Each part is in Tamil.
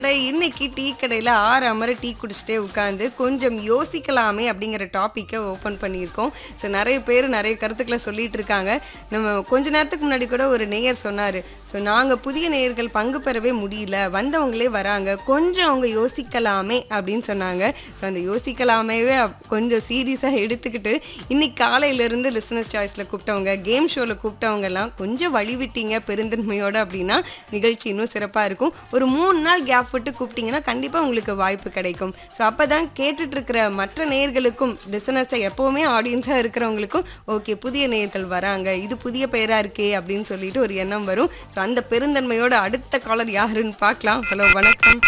இன்னைக்கு டீ கடையில் ஆறு அமர டீ குடிச்சிட்டே உட்காந்து கொஞ்சம் யோசிக்கலாமே அப்படிங்கிற டாப்பிக்கை ஓப்பன் பண்ணியிருக்கோம் ஸோ நிறைய பேர் நிறைய கருத்துக்களை சொல்லிட்டு இருக்காங்க நம்ம கொஞ்ச நேரத்துக்கு முன்னாடி கூட ஒரு நேயர் சொன்னார் ஸோ நாங்கள் புதிய நேயர்கள் பங்கு பெறவே முடியல வந்தவங்களே வராங்க கொஞ்சம் அவங்க யோசிக்கலாமே அப்படின்னு சொன்னாங்க ஸோ அந்த யோசிக்கலாமேவே அப்- கொஞ்சம் சீரியஸாக எடுத்துக்கிட்டு இன்னைக்கு காலையிலேருந்து லிசனஸ் சாய்ஸில் கூப்பிட்டவங்க கேம் ஷோவில் கூப்பிட்டவங்க எல்லாம் கொஞ்சம் வழி விட்டீங்க பெருந்தன்மையோட அப்படின்னா நிகழ்ச்சி இன்னும் சிறப்பாக இருக்கும் ஒரு மூணு நாள் கேப் விட்டு கூப்பிட்டீங்கன்னா கண்டிப்பாக உங்களுக்கு வாய்ப்பு கிடைக்கும் ஸோ அப்போ தான் கேட்டுட்டு இருக்கிற மற்ற நேயர்களுக்கும் லிசனர்ஸை எப்போவுமே ஆடியன்ஸாக இருக்கிறவங்களுக்கும் ஓகே புதிய நேயர்கள் வராங்க இது புதிய பெயராக இருக்கே அப்படின்னு சொல்லிட்டு ஒரு எண்ணம் வரும் ஸோ அந்த பெருந்தன்மையோட அடுத்த காலர் யாருன்னு பார்க்கலாம் ஹலோ வணக்கம்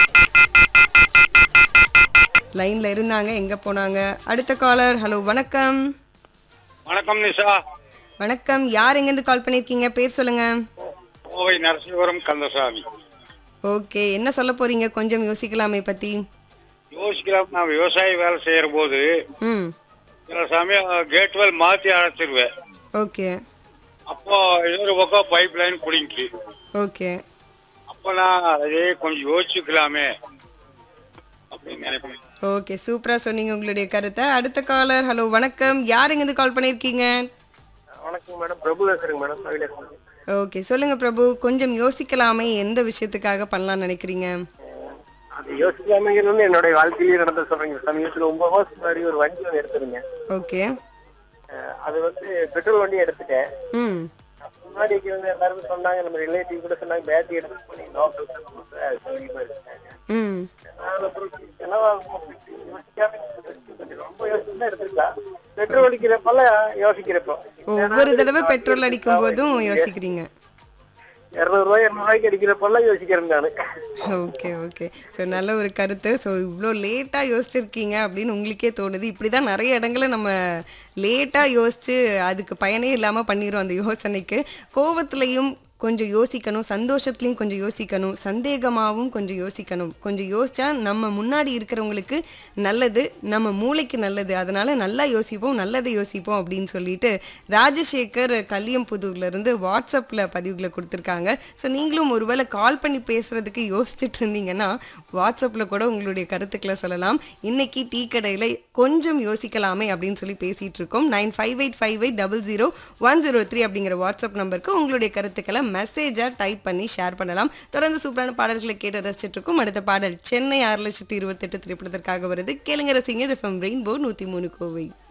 லைன்ல இருந்தாங்க எங்க போனாங்க அடுத்த காலர் ஹலோ வணக்கம் வணக்கம் நிஷா வணக்கம் யார் எங்கேருந்து கால் பண்ணியிருக்கீங்க பேர் சொல்லுங்க கோவை நரசிங்கபுரம் கந்தசாமி ஓகே என்ன சொல்ல போறீங்க கொஞ்சம் யோசிக்கலாமே பத்தி யோசிக்கலாம் நான் விவசாய வேலை செய்யற போது ம் சில சமயம் கேட் வெல் மாத்தி அழைச்சிருவேன் ஓகே அப்போ இன்னொரு பக்கம் பைப் லைன் குடிங்கி ஓகே அப்போ நான் அதே கொஞ்சம் யோசிச்சுக்கலாமே அப்படின்னு நினைப்பேன் ஓகே சூப்பரா சொன்னீங்க உங்களுடைய கருத்தை அடுத்த காலர் ஹலோ வணக்கம் யார் எங்கேருந்து கால் பண்ணியிருக்கீங்க வணக்கம் மேடம் பிரபு பேசுறேங்க மேடம் மகிழேசன் ஓகே சொல்லுங்க பிரபு கொஞ்சம் யோசிக்கலாமே எந்த விஷயத்துக்காக பண்ணலாம்னு நினைக்கிறீங்க அது யோசிக்காமங்கிறது வந்து என்னுடைய வாழ்க்கையிலேயே நடந்த சொல்றீங்க சமீபத்துல ஒன்பது மாசம் முன்னாடி ஒரு வண்டி ஒன்று எடுத்திருந்தேன் ஓகே அஹ் அது வந்து பெட்ரோல் வண்டி எடுத்துட்டேன் ம் முன்னாடி வந்து எல்லாருமே சொன்னாங்க நம்ம ரிலேட்டிவ் கூட சொன்னாங்க பேட்டரி எடுத்து பண்ணி லோக்கல் சௌகரியமா இருக்காங்க ம் நான் அப்புறம் செலவாகும் அப்படின்னு யோசிக்காம கொஞ்சம் ரொம்ப யோசிச்சு தான் எடுத்துக்கலாம் பெட்ரோல் அடிக்கிறப்பெல்லாம் யோசிக்கிறப்போ ஒவ்வொரு தடவை பெட்ரோல் அடிக்கும் போதும் யோசிக்கிறீங்க இருநூறுவாய் இருநூறுவாய்க்கு அடிக்கிறப்பெல்லாம் யோசிக்கிறேன் நானு ஓகே ஓகே ஸோ நல்ல ஒரு கருத்து ஸோ இவ்வளோ லேட்டாக யோசிச்சிருக்கீங்க அப்படின்னு உங்களுக்கே தோணுது இப்படி தான் நிறைய இடங்களை நம்ம லேட்டாக யோசித்து அதுக்கு பயனே இல்லாமல் பண்ணிடுறோம் அந்த யோசனைக்கு கோவத்துலையும் கொஞ்சம் யோசிக்கணும் சந்தோஷத்துலையும் கொஞ்சம் யோசிக்கணும் சந்தேகமாகவும் கொஞ்சம் யோசிக்கணும் கொஞ்சம் யோசிச்சா நம்ம முன்னாடி இருக்கிறவங்களுக்கு நல்லது நம்ம மூளைக்கு நல்லது அதனால நல்லா யோசிப்போம் நல்லதை யோசிப்போம் அப்படின்னு சொல்லிட்டு ராஜசேகர் கல்லியம்புதூர்ல இருந்து வாட்ஸ்அப்பில் பதிவுகளை கொடுத்துருக்காங்க ஸோ நீங்களும் ஒருவேளை கால் பண்ணி பேசுறதுக்கு யோசிச்சுட்டு இருந்தீங்கன்னா வாட்ஸ்அப்பில் கூட உங்களுடைய கருத்துக்களை சொல்லலாம் இன்னைக்கு டீ கடையில் கொஞ்சம் யோசிக்கலாமே அப்படின்னு சொல்லி பேசிட்டு இருக்கோம் nine five eight five eight double zero one zero three அப்படிங்கிற வாட்ஸ்அப் நம்பருக்கு உங்களுடைய கருத்துக்களை மெசேஜாக டைப் பண்ணி ஷேர் பண்ணலாம் தொடர்ந்து சூப்பரான பாடல்களை கேட்டு ரசிச்சிட்டு இருக்கோம் அடுத்த பாடல் சென்னை ஆறு லட்சத்தி இருபத்தெட்டு திரைப்படத்திற்காக வருது கேளுங்க ரசிங்க இது ரெயின்போ நூற்றி மூணு கோவை